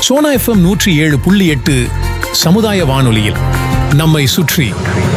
Sona FM நூற்றி ஏழு புள்ளி எட்டு சமுதாய வானொலியில் நம்மை சுற்றி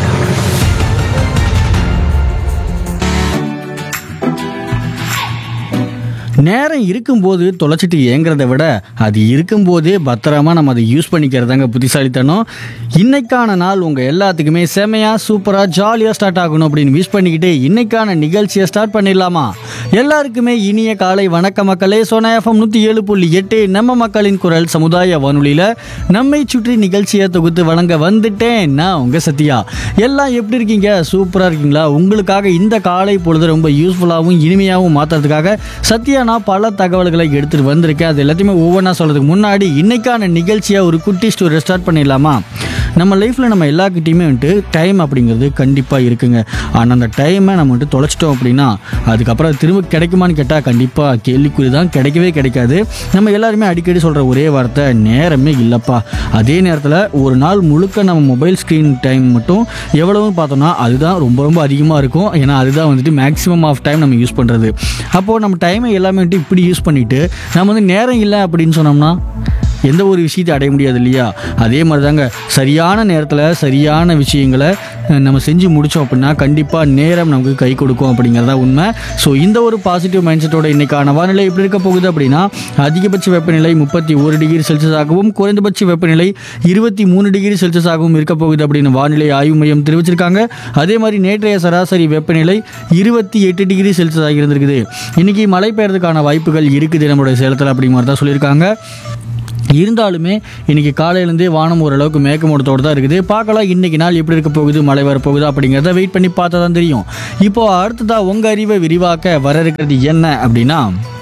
நேரம் இருக்கும்போது தொலைச்சிட்டு ஏங்குறத விட அது இருக்கும்போதே பத்திரமா நம்ம அதை யூஸ் பண்ணிக்கிறதாங்க புத்திசாலித்தனம் இன்னைக்கான நாள் உங்கள் எல்லாத்துக்குமே செமையாக சூப்பராக ஜாலியாக ஸ்டார்ட் ஆகணும் அப்படின்னு விஷ் பண்ணிக்கிட்டு இன்னைக்கான நிகழ்ச்சியை ஸ்டார்ட் பண்ணிடலாமா எல்லாருக்குமே இனிய காலை வணக்க மக்களே சோனா எஃப்எம் நூற்றி ஏழு புள்ளி எட்டு நம்ம மக்களின் குரல் சமுதாய வானொலியில் நம்மை சுற்றி நிகழ்ச்சியை தொகுத்து வழங்க வந்துட்டேன் நான் உங்கள் சத்யா எல்லாம் எப்படி இருக்கீங்க சூப்பராக இருக்கீங்களா உங்களுக்காக இந்த காலை பொழுது ரொம்ப யூஸ்ஃபுல்லாகவும் இனிமையாகவும் மாற்றுறதுக்காக சத்யா நான் பல தகவல்களை எடுத்துகிட்டு வந்திருக்கேன் அது எல்லாத்தையுமே ஒவ்வொன்றா சொல்கிறதுக்கு முன்னாடி இன்னைக்கான நிகழ்ச்சியாக ஒரு குட்டி ஸ்டோரி ஸ்டார்ட் பண்ணிடலாமா நம்ம லைஃப்பில் நம்ம எல்லாருக்கிட்டையுமே வந்துட்டு டைம் அப்படிங்கிறது கண்டிப்பாக இருக்குங்க ஆனால் அந்த டைமை நம்ம வந்துட்டு தொலைச்சிட்டோம் அப்படின்னா அதுக்கப்புறம் அது திரும்ப கிடைக்குமான்னு கேட்டால் கண்டிப்பாக கேள்விக்குறி தான் கிடைக்கவே கிடைக்காது நம்ம எல்லாருமே அடிக்கடி சொல்கிற ஒரே வார்த்தை நேரமே இல்லைப்பா அதே நேரத்தில் ஒரு நாள் முழுக்க நம்ம மொபைல் ஸ்க்ரீன் டைம் மட்டும் எவ்வளவுன்னு பார்த்தோம்னா அதுதான் ரொம்ப ரொம்ப அதிகமாக இருக்கும் ஏன்னா அதுதான் வந்துட்டு மேக்ஸிமம் ஆஃப் டைம் நம்ம யூஸ் பண்ணுறது அப்போது நம்ம டைமை எல்லாமே வந்துட்டு இப்படி யூஸ் பண்ணிவிட்டு நம்ம வந்து நேரம் இல்லை அப்படின்னு சொன்னோம்னா எந்த ஒரு விஷயத்தை அடைய முடியாது இல்லையா அதே மாதிரி தாங்க சரியான நேரத்தில் சரியான விஷயங்களை அஹ், நம்ம செஞ்சு முடித்தோம் அப்படின்னா கண்டிப்பாக நேரம் நமக்கு கை கொடுக்கும் அப்படிங்கிறதா உண்மை ஸோ இந்த ஒரு பாசிட்டிவ் மைண்ட் செட்டோட இன்னைக்கான வானிலை எப்படி இருக்க போகுது அப்படின்னா அதிகபட்ச வெப்பநிலை முப்பத்தி ஒரு டிகிரி செல்சியஸாகவும் குறைந்தபட்ச வெப்பநிலை இருபத்தி மூணு டிகிரி செல்சியஸாகவும் இருக்க போகுது அப்படின்னு வானிலை ஆய்வு மையம் தெரிவிச்சிருக்காங்க அதே மாதிரி நேற்றைய சராசரி வெப்பநிலை இருபத்தி எட்டு டிகிரி செல்சியஸாக இருந்திருக்குது இன்னைக்கு மழை பெய்யறதுக்கான வாய்ப்புகள் இருக்குது நம்மளுடைய சேலத்தில் அப்படிங்கிற மாதிரி தான் சொல்லியிருக்காங்க இருந்தாலுமே இன்னைக்கு காலையிலேருந்தே வானம் ஓரளவுக்கு மேகமூட்டத்தோடு தான் இருக்குது பார்க்கலாம் இன்னைக்கு நாள் எப்படி இருக்க போகுது மழை வர போகுது அப்படிங்கிறத வெயிட் பண்ணி பார்த்தா தான் தெரியும் இப்போ அடுத்ததா உங்க அறிவை விரிவாக்க வர இருக்கிறது என்ன அப்படின்னா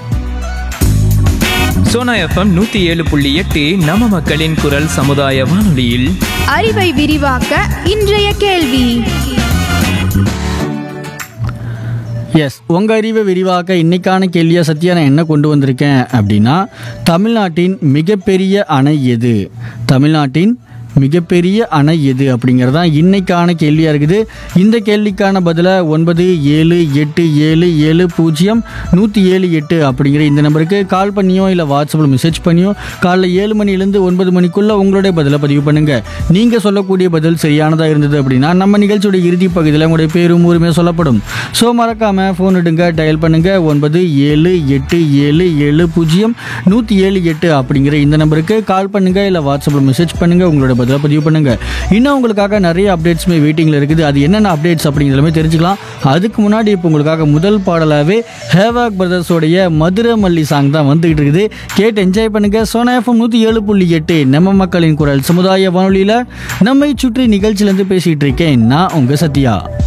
சோனா எஃப்எம் நூத்தி ஏழு புள்ளி எட்டு நம்ம மக்களின் குரல் சமுதாய வானொலியில் அறிவை விரிவாக்க இன்றைய கேள்வி எஸ் உங்க அறிவை விரிவாக்க இன்னைக்கான கேள்வியா சத்யா நான் என்ன கொண்டு வந்திருக்கேன் அப்படின்னா தமிழ்நாட்டின் மிகப்பெரிய அணை எது தமிழ்நாட்டின் மிகப்பெரிய அணை எது அப்படிங்கிறது தான் இன்னைக்கான கேள்வியாக இருக்குது இந்த கேள்விக்கான பதிலை ஒன்பது ஏழு எட்டு ஏழு ஏழு பூஜ்ஜியம் நூற்றி ஏழு எட்டு அப்படிங்கிற இந்த நம்பருக்கு கால் பண்ணியோ இல்லை வாட்ஸ்அப்பில் மெசேஜ் பண்ணியோ காலைல ஏழு மணிலேருந்து ஒன்பது மணிக்குள்ளே உங்களுடைய பதிலை பதிவு பண்ணுங்கள் நீங்கள் சொல்லக்கூடிய பதில் சரியானதாக இருந்தது அப்படின்னா நம்ம நிகழ்ச்சியோட இறுதி பகுதியில் உங்களுடைய பேரும் ஊருமே சொல்லப்படும் ஸோ மறக்காமல் ஃபோன் எடுங்க டயல் பண்ணுங்கள் ஒன்பது ஏழு எட்டு ஏழு ஏழு பூஜ்ஜியம் நூற்றி ஏழு எட்டு அப்படிங்கிற இந்த நம்பருக்கு கால் பண்ணுங்கள் இல்லை வாட்ஸ்அப்பில் மெசேஜ் பண்ணுங்கள் உங்களோட பதிலை பதிவு பண்ணுங்கள் இன்னும் உங்களுக்காக நிறைய அப்டேட்ஸுமே வெயிட்டிங்கில் இருக்குது அது என்னென்ன அப்டேட்ஸ் அப்படிங்கிறதுமே தெரிஞ்சுக்கலாம் அதுக்கு முன்னாடி இப்போ உங்களுக்காக முதல் பாடலாகவே ஹேவாக் பிரதர்ஸோடைய மதுரை மல்லி சாங் தான் வந்துகிட்டு இருக்குது கேட்டு என்ஜாய் பண்ணுங்கள் சோனா எஃப்எம் நூற்றி ஏழு புள்ளி எட்டு நம்ம மக்களின் குரல் சமுதாய வானொலியில் நம்மை சுற்றி நிகழ்ச்சியிலேருந்து பேசிகிட்டு இருக்கேன் நான் உங்கள் சத்யா